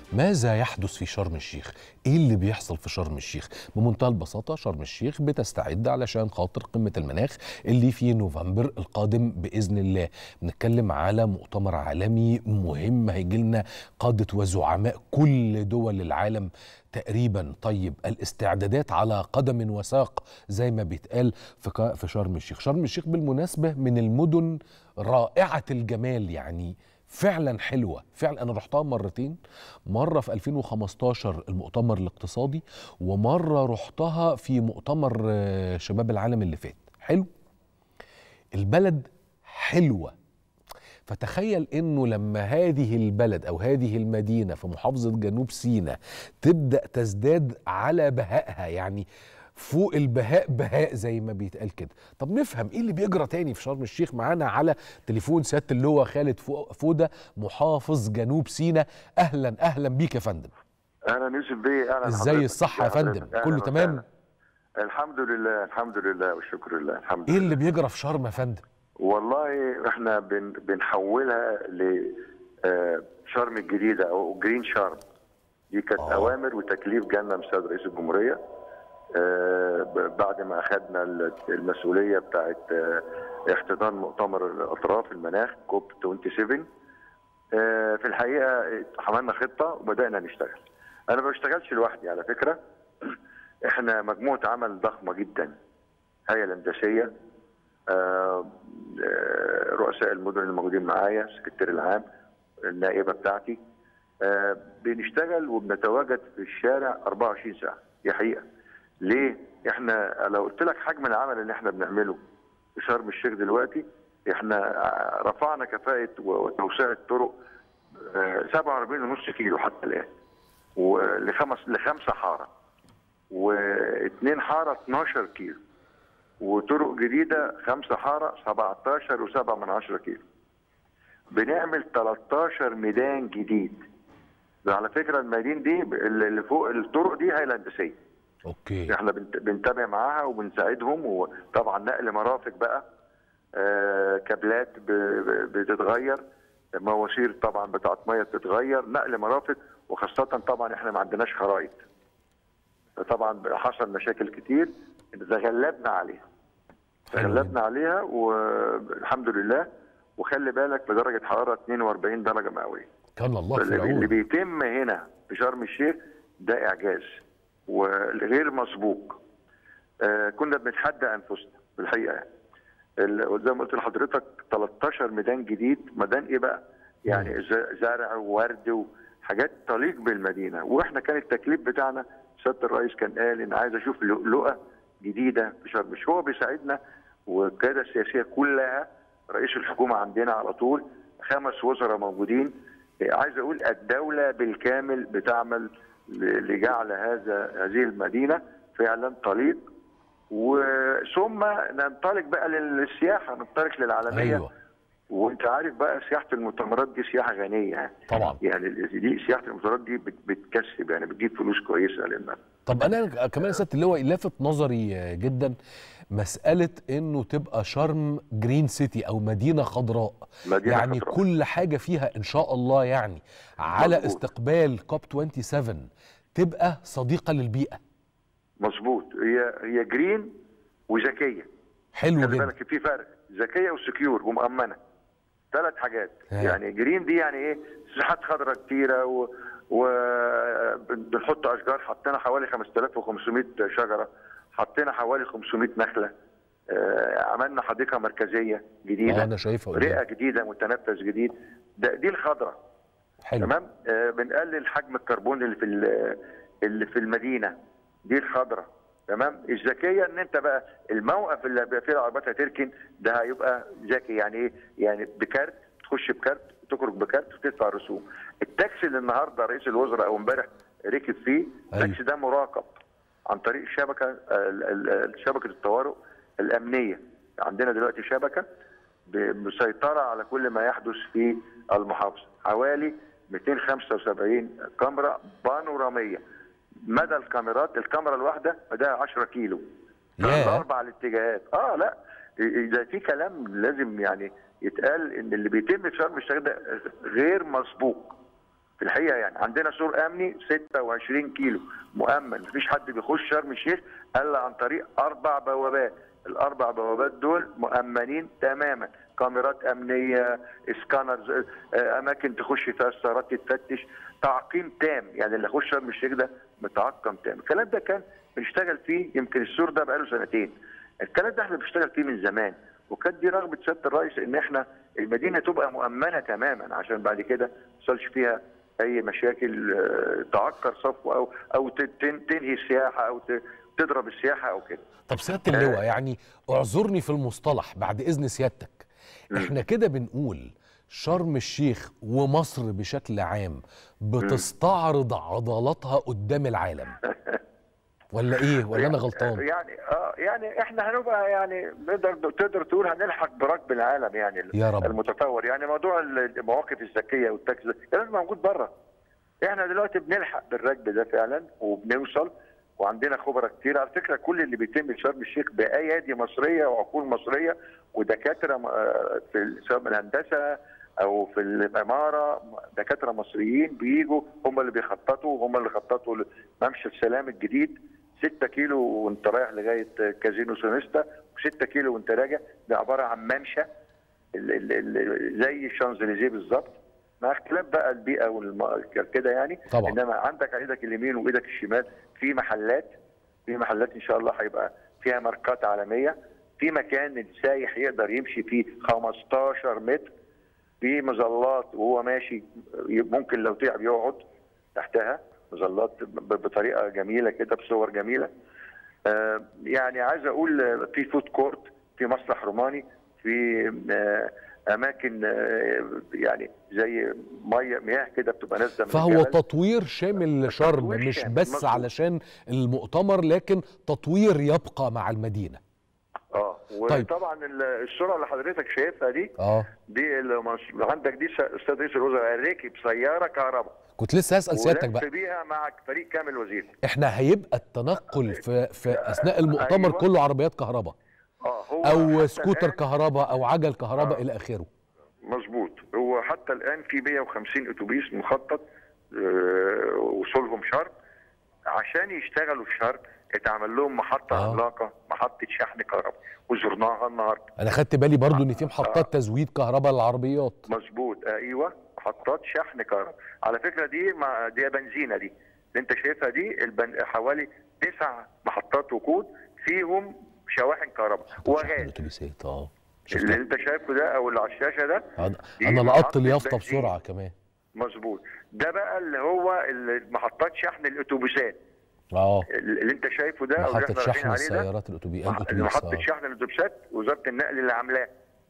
ماذا يحدث في شرم الشيخ؟ ايه اللي بيحصل في شرم الشيخ؟ بمنتهى البساطة شرم الشيخ بتستعد علشان خاطر قمة المناخ اللي في نوفمبر القادم بإذن الله بنتكلم على مؤتمر عالمي مهم هيجي لنا قادة وزعماء كل دول العالم تقريبا طيب الاستعدادات على قدم وساق زي ما بيتقال في ك- في شرم الشيخ شرم الشيخ بالمناسبة من المدن رائعة الجمال يعني فعلا حلوة فعلا أنا رحتها مرتين مرة في 2015 المؤتمر الاقتصادي ومرة رحتها في مؤتمر آه، شباب العالم اللي فات حلو البلد حلوة فتخيل انه لما هذه البلد او هذه المدينه في محافظه جنوب سيناء تبدا تزداد على بهائها يعني فوق البهاء بهاء زي ما بيتقال كده طب نفهم ايه اللي بيجرى تاني في شرم الشيخ معانا على تليفون سياده اللواء خالد فو- فوده محافظ جنوب سيناء اهلا اهلا بيك يا فندم اهلا يوسف بيه اهلا ازاي حضرتك. الصحة يا أهلاً. فندم؟ أهلاً كله وسهلاً. تمام؟ الحمد لله الحمد لله والشكر لله الحمد ايه لله اللي بيجرى في شرم يا فندم والله احنا بن بنحولها ل آه، شرم الجديده او جرين شرم دي كانت آه. اوامر وتكليف جالنا من السيد رئيس الجمهوريه آه، ب- بعد ما اخذنا ال- المسؤوليه بتاعت آه، احتضان مؤتمر الاطراف المناخ كوب 27 آه، في الحقيقه عملنا خطه وبدانا نشتغل انا ما بشتغلش لوحدي على فكره احنا مجموعه عمل ضخمه جدا هيئه الهندسيه آه، آه، رؤساء المدن الموجودين معايا السكرتير العام النائبه بتاعتي آه، بنشتغل وبنتواجد في الشارع 24 ساعه دي حقيقه ليه احنا لو قلت لك حجم العمل اللي احنا بنعمله في شرم الشيخ دلوقتي احنا آه، رفعنا كفاءه وتوسعه الطرق 47.5 كيلو حتى الان ولخمس لخمسه حاره واثنين حاره 12 كيلو وطرق جديده خمسه حاره 17 و7 من 10 كيلو بنعمل 13 ميدان جديد ده على فكره الميادين دي اللي فوق الطرق دي هي الهندسيه اوكي احنا بنت- بنتابع معاها وبنساعدهم وطبعا نقل مرافق بقى آه كابلات ب- ب- بتتغير مواسير طبعا بتاعت ميه بتتغير نقل مرافق وخاصه طبعا احنا ما عندناش خرائط طبعا حصل مشاكل كتير تغلبنا عليها حلو تغلبنا عليها والحمد لله وخلي بالك بدرجه حراره 42 درجه مئويه كان الله في اللي اللي العون بيتم هنا في شرم الشيخ ده اعجاز وغير مسبوق آه كنا بنتحدى انفسنا بالحقيقه يعني ال- زي ما قلت لحضرتك 13 ميدان جديد ميدان ايه بقى؟ يعني ز- زرع وورد وحاجات تليق بالمدينه واحنا كان التكليف بتاعنا سياده الرئيس كان قال ان عايز اشوف لؤلؤه جديده في شرم الشيخ هو بيساعدنا والقياده السياسيه كلها رئيس الحكومه عندنا على طول خمس وزراء موجودين إيه، عايز اقول الدوله بالكامل بتعمل ل- لجعل هذا هذه المدينه فعلا طليق وثم ننطلق بقى للسياحه ننطلق للعالميه ايوه وانت عارف بقى سياحه المؤتمرات دي سياحه غنيه يعني طبعا يعني دي سياحه المؤتمرات دي بت- بتكسب يعني بتجيب فلوس كويسه للناس طب انا كمان يا سياده اللواء لافت نظري جدا مساله انه تبقى شرم جرين سيتي او مدينه خضراء مدينة يعني خضراء. كل حاجه فيها ان شاء الله يعني على مظبوط. استقبال كوب 27 تبقى صديقه للبيئه مظبوط هي هي جرين وذكيه حلو خلي جدا بالك في فرق ذكيه وسكيور ومؤمنه ثلاث حاجات ها. يعني جرين دي يعني ايه مساحات خضراء كتيره و وبنحط اشجار حطينا حوالي 5500 شجره حطينا حوالي 500 نخله آه، عملنا حديقه مركزيه اه جديده انا شايفها رئه قدامي. جديده متنفس جديد ده دي الخضراء حلو تمام آه بنقلل حجم الكربون اللي في ال- اللي في المدينه دي الخضراء تمام الذكيه ان انت بقى الموقف اللي بيبقى فيه العربيات هتركن ده هيبقى ذكي يعني ايه يعني بكارت تخش بكارت تخرج بكارت وتدفع رسوم التاكسي اللي النهارده رئيس الوزراء او امبارح ركب فيه أيوة. التاكسي ده مراقب عن طريق الشبكه ال- ال- شبكه الطوارئ الامنيه عندنا دلوقتي شبكه ب- مسيطره على كل ما يحدث في المحافظه حوالي 275 كاميرا بانوراميه مدى الكاميرات الكاميرا الواحده مداها 10 كيلو ياه. اربع الاتجاهات اه لا اذا في كلام لازم يعني يتقال ان اللي بيتم في شرم الشيخ ده غير مسبوق في الحقيقه يعني عندنا سور امني 26 كيلو مؤمن مفيش حد بيخش شرم الشيخ الا عن طريق اربع بوابات الاربع بوابات دول مؤمنين تماما كاميرات امنيه سكانرز آه، اماكن تخش فيها السيارات تتفتش تعقيم تام يعني اللي يخش شرم الشيخ ده متعقم تام الكلام ده كان بنشتغل فيه يمكن السور ده بقاله سنتين الكلام ده احنا بنشتغل فيه من زمان وكانت دي رغبه سياده الرئيس ان احنا المدينه تبقى مؤمنه تماما عشان بعد كده ما يحصلش فيها اي مشاكل آه، تعكر صفو او او ت- تن- تنهي السياحه او ت- تضرب السياحه او كده طب سياده اللواء يعني اعذرني في المصطلح بعد اذن سيادتك احنا كده بنقول شرم الشيخ ومصر بشكل عام بتستعرض عضلاتها قدام العالم ولا ايه ولا انا غلطان يعني اه يعني احنا هنبقى يعني نقدر تقدر تقول هنلحق بركب العالم يعني يا رب. المتطور يعني موضوع المواقف الذكيه والتاكسي ده الكلام ده موجود بره احنا دلوقتي بنلحق بالركب ده فعلا وبنوصل وعندنا خبراء كتير على فكره كل اللي بيتم في شرم الشيخ بايادي مصريه وعقول مصريه ودكاتره م- آه، في ال- سواء من الهندسه او في العماره دكاتره مصريين بيجوا هم اللي بيخططوا هم اللي خططوا ممشى السلام الجديد 6 كيلو وانت رايح لغايه كازينو سونيستا و6 كيلو وانت راجع ده عباره عن ممشى ال- ال- ال- زي الشانزليزيه بالظبط مع اختلاف بقى البيئه والم... كده يعني طبعا. انما عندك على ايدك اليمين وايدك الشمال في محلات في محلات ان شاء الله هيبقى فيها ماركات عالميه في مكان السايح يقدر يمشي فيه 15 متر في مظلات وهو ماشي ممكن لو تعب يقعد تحتها مظلات ب- بطريقه جميله كده بصور جميله آه، يعني عايز اقول آه، في فود كورت في مسرح روماني في آه، اماكن آه، يعني زي ميه مياه كده بتبقى نازله من فهو الجبل. تطوير شامل لشرم تطوير مش شامل، بس مظبوط. علشان المؤتمر لكن تطوير يبقى مع المدينه اه طيب. وطبعا ال- الصوره اللي حضرتك شايفها دي اه دي اللي مش- عندك دي س- استاذ رئيس الوزراء ركب سياره كهرباء كنت لسه هسال سيادتك ولف بقى بيها مع فريق كامل وزير احنا هيبقى التنقل في في اثناء المؤتمر أيوة. كله عربيات كهرباء اه هو او حتى سكوتر الآن- كهرباء او عجل كهرباء آه. الى اخره مظبوط هو حتى الان في 150 اتوبيس مخطط آه، وصولهم شرم عشان يشتغلوا في شرم اتعمل لهم محطه آه. عملاقه محطه شحن كهرباء وزرناها النهارده انا خدت بالي برضو ان في محطات تزويد كهرباء للعربيات مظبوط ايوه محطات شحن كهرباء على فكره دي ما دي بنزينه دي اللي انت شايفها دي البن... حوالي تسع محطات وقود فيهم شواحن كهرباء وغاز الاتوبيسات اه اللي شفتها انت شايفه ده او اللي على الشاشه ده أنا- دي انا لقطت محطة اليافطه بنزين. بسرعه كمان مظبوط ده بقى اللي هو محطات شحن الاتوبيسات اه اللي انت شايفه ده او اللي محطه احنا رايحين شحن عليه ده السيارات الاتوبيس مح- الاتوبيس محطه آه. شحن الاتوبيسات وزاره النقل اللي عاملاه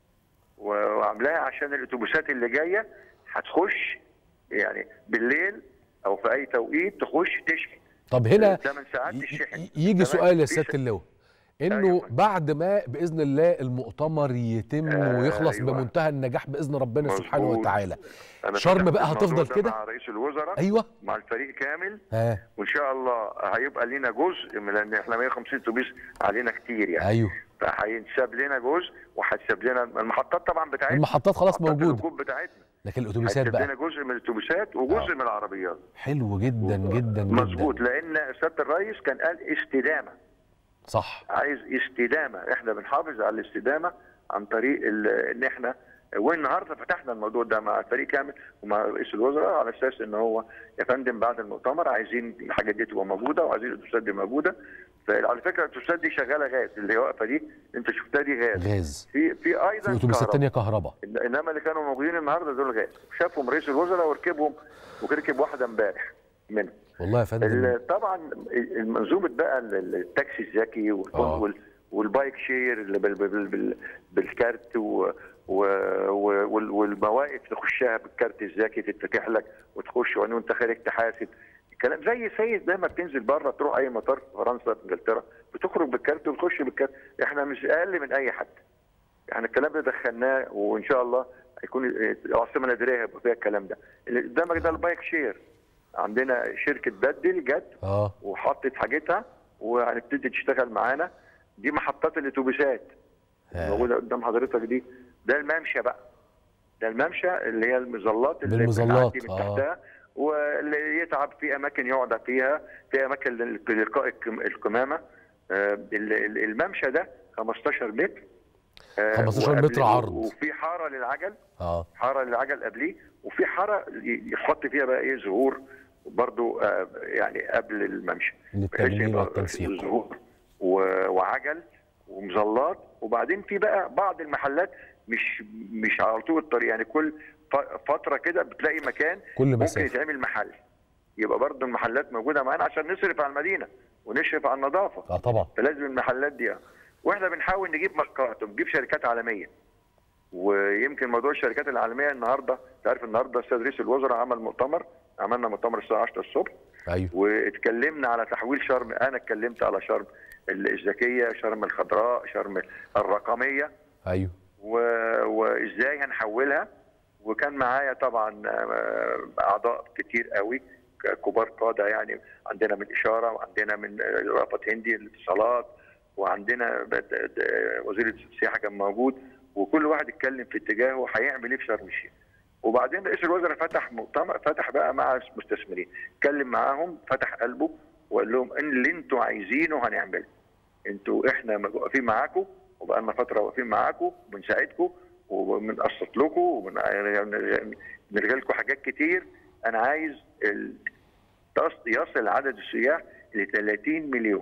و- وعاملاها عشان الاتوبيسات اللي جايه هتخش يعني بالليل او في اي توقيت تخش تشحن طب هنا 8 ساعات ي- تشحن ي- يجي تمام؟ سؤال يا في سياده س- اللواء انه أيوة. بعد ما باذن الله المؤتمر يتم آه، ويخلص أيوة. بمنتهى النجاح باذن ربنا سبحانه مظبوط. وتعالى أنا شرم فتحت بقى الموضوع هتفضل ده كده؟ مع رئيس الوزراء ايوه مع الفريق كامل ها وان شاء الله هيبقى لينا جزء من لان احنا 150 اتوبيس علينا كتير يعني ايوه فهينساب لنا جزء وهتساب لنا المحطات طبعا بتاعتنا المحطات خلاص محطات موجوده الركوب بتاعتنا لكن الاتوبيسات هتساب لنا بقى جزء من الاتوبيسات وجزء آه. من العربيات حلو جدا جدا جدا مظبوط لان سياده الرئيس كان قال استدامه صح عايز استدامه احنا بنحافظ على الاستدامه عن طريق ال- ان احنا والنهارده فتحنا الموضوع ده مع الفريق كامل ومع رئيس الوزراء على اساس ان هو يا فندم بعد المؤتمر عايزين الحاجات دي تبقى موجوده وعايزين الاتوبيسات دي موجوده فعلى فكره الاتوبيسات دي شغاله غاز اللي هي واقفه دي انت شفتها دي غاز غاز في في ايضا في اتوبيسات كهرباء. تانية كهرباء إن- انما اللي كانوا موجودين النهارده دول غاز شافهم رئيس الوزراء وركبهم وركب واحده امبارح منهم والله يا فندم ال- طبعا المنظومه بقى ال- ال- التاكسي الذكي وال- آه. وال- والبايك شير اللي بال بال بال بالكارت و و و- وال- والمواقف تخشها بالكارت الذكي تتفتح لك وتخش وان انت خارج تحاسب الكلام زي سيد زي ما بتنزل بره تروح اي مطار في فرنسا في انجلترا بتخرج بالكارت وتخش بالكارت احنا مش اقل من اي حد يعني الكلام ده دخلناه وان شاء الله هيكون العاصمه الاداريه هيبقى فيها الكلام ده اللي قدامك ده البايك شير عندنا شركه بدل جت اه وحطت حاجتها وهنبتدي تشتغل معانا دي محطات الاتوبيسات آه. موجوده قدام حضرتك دي ده الممشى بقى ده الممشى اللي هي المظلات اللي بالمظلات، بتعدي من آه. تحتها واللي يتعب في اماكن يقعد فيها في اماكن للقاء الكم- القمامه آه، ال- ال- الممشى ده 15 متر آه، 15 وقبل- متر عرض. وفي حاره للعجل اه حاره للعجل قبليه وفي حاره ي- يحط فيها بقى ايه زهور برضو آه، يعني قبل الممشى للتجميل بحيث يبقى والتنسيق. زهور و- وعجل ومظلات وبعدين في بقى بعض المحلات مش مش على طول الطريق يعني كل ف- فتره كده بتلاقي مكان كل ممكن مسافه يتعمل محل يبقى برضو المحلات موجوده معانا عشان نصرف على المدينه ونشرف على النظافه اه طبعا فلازم المحلات دي واحنا بنحاول نجيب ماركات ونجيب شركات عالميه ويمكن موضوع الشركات العالميه النهارده انت عارف النهارده السيد رئيس الوزراء عمل مؤتمر عملنا مؤتمر الساعه 10 الصبح ايوه واتكلمنا على تحويل شرم انا اتكلمت على شرم الذكيه شرم الخضراء شرم الرقميه ايوه و- وازاي هنحولها وكان معايا طبعا آه، اعضاء كتير قوي ك- كبار قاده يعني عندنا من اشاره وعندنا من آه، رأفت هندي الاتصالات وعندنا بت- د- وزير السياحه كان موجود وكل واحد اتكلم في اتجاهه هيعمل ايه في شرم الشيخ وبعدين رئيس الوزراء فتح مؤتمر فتح بقى مع مستثمرين اتكلم معاهم فتح قلبه وقال لهم ان اللي انتوا عايزينه هنعمله انتوا احنا واقفين معاكم وبقى لنا فتره واقفين معاكم وبنساعدكم وبنقسط لكم وبنلغي لكم حاجات كتير انا عايز ال- تص- يصل عدد السياح ل 30 مليون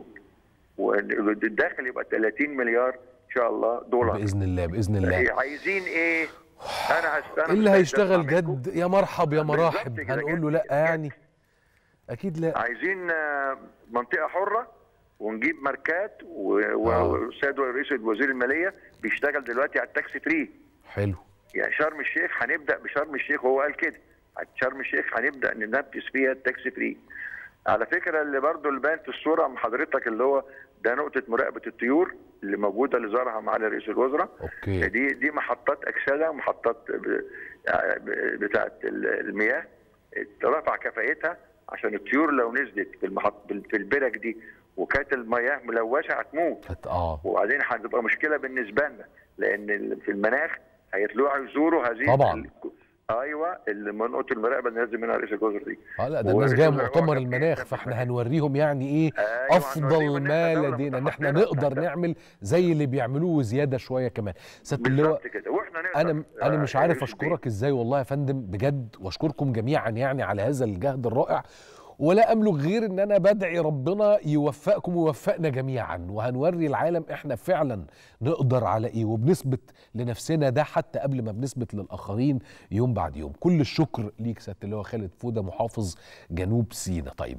والداخل يبقى 30 مليار ان شاء الله دولار باذن الله باذن الله إيه عايزين ايه؟ انا هستنى اللي هيشتغل جد يا مرحب يا مراحب بالظبط كده، هنقول له جد- لا جد. يعني اكيد لا عايزين آه، منطقه حره ونجيب ماركات و- و- آه. والسيد رئيس وزير الماليه بيشتغل دلوقتي على التاكسي فري حلو يعني شرم الشيخ هنبدا بشرم الشيخ وهو قال كده شرم الشيخ هنبدا ننفذ فيها التاكسي فري على فكره اللي برضو اللي باين في الصوره مع حضرتك اللي هو ده نقطه مراقبه الطيور اللي موجوده اللي ظهرها معالي رئيس الوزراء اوكي دي دي محطات اكسده محطات ب- ب- بتاعه المياه رفع كفاءتها عشان الطيور لو نزلت في المحط في البرك دي وكانت المياه ملوثه هتموت كانت اه وبعدين هتبقى مشكله بالنسبه لنا لان ال- في المناخ هيطلعوا يزوروا هذه طبعاً. ال- ايوه المنطقه المراقبه اللي نازل منها رئيس الجزر دي اه لا ده هو الناس جايه الرئيس مؤتمر الوزراء المناخ كان فاحنا بيعمل- هنوريهم يعني ايه أيوة، افضل هنوريهم إن ما إحنا دولة لدينا ان احنا متقدمة نقدر ومتقدمة. نعمل زي اللي بيعملوه وزياده شويه كمان سياده اللواء بالظبط كده واحنا نقدر انا انا آه، مش عارف رئيس البيت. اشكرك ازاي والله يا فندم بجد واشكركم جميعا يعني على هذا الجهد الرائع ولا املك غير ان انا بدعي ربنا يوفقكم ويوفقنا جميعا وهنوري العالم احنا فعلا نقدر على ايه وبنثبت لنفسنا ده حتى قبل ما بنثبت للاخرين يوم بعد يوم كل الشكر ليك سياده اللواء خالد فوده محافظ جنوب سيناء طيب